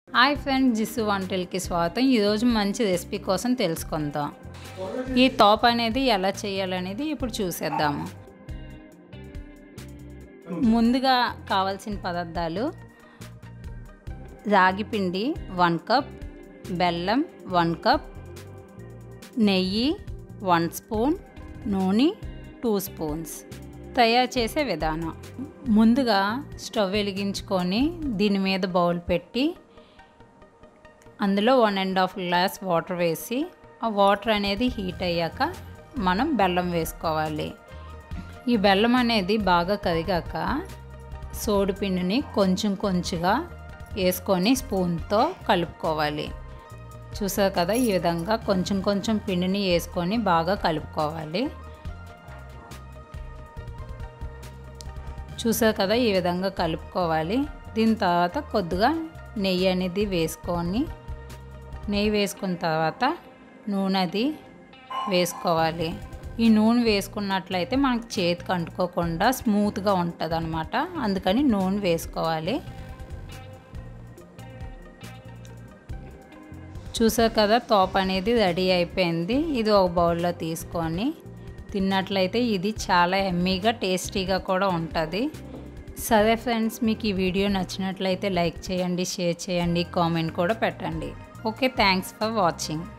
hi friends Jisshu వంటలకి స్వాగతం ఈరోజు మంచి రెసిపీ కోసం తెలుసుకుందాం ఈ తోప అనేది ఎలా చేయాలనేది ఇప్పుడు చూసేద్దాము ముందుగా కావాల్సిన పదార్థాలు రాగి పిండి వన్ కప్ బెల్లం వన్ కప్ నెయ్యి వన్ స్పూన్ నూనె టూ స్పూన్స్ తయారు చేసే విధానం ముందుగా స్టవ్ వెలిగించుకొని దీని మీద బౌల్ పెట్టి అందులో one and half glass water వేసి ఆ వాటర్ అనేది హీట్ అయ్యాక మనం బెల్లం వేసుకోవాలి ఈ బెల్లం అనేది బాగా కరిగాక సోడిపిండిని కొంచెం కొంచెంగా వేసుకొని స్పూన్తో కలుపుకోవాలి చూసారు కదా ఈ విధంగా కొంచెం కొంచెం పిండిని వేసుకొని బాగా కలుపుకోవాలి చూసారు కదా ఈ విధంగా కలుపుకోవాలి దీని తర్వాత కొద్దిగా నెయ్యి అనేది వేసుకొని నెయ్యి వేసుకున్న తర్వాత నూనె అది వేసుకోవాలి ఈ నూనె వేసుకున్నట్లయితే మనకి చేతికి అంటుకోకుండా స్మూత్గా ఉంటుంది అనమాట అందుకని నూనె వేసుకోవాలి చూసారు కదా తోప అనేది రెడీ అయిపోయింది ఇది ఒక బౌల్లో తీసుకొని తిన్నట్లయితే ఇది చాలా ఎమ్మీగా టేస్టీగా కూడా ఉంటుంది సరే ఫ్రెండ్స్ మీకు ఈ వీడియో నచ్చినట్లయితే లైక్ చేయండి షేర్ చేయండి కామెంట్ కూడా పెట్టండి ఓకే థ్యాంక్స్ ఫర్ వాచింగ్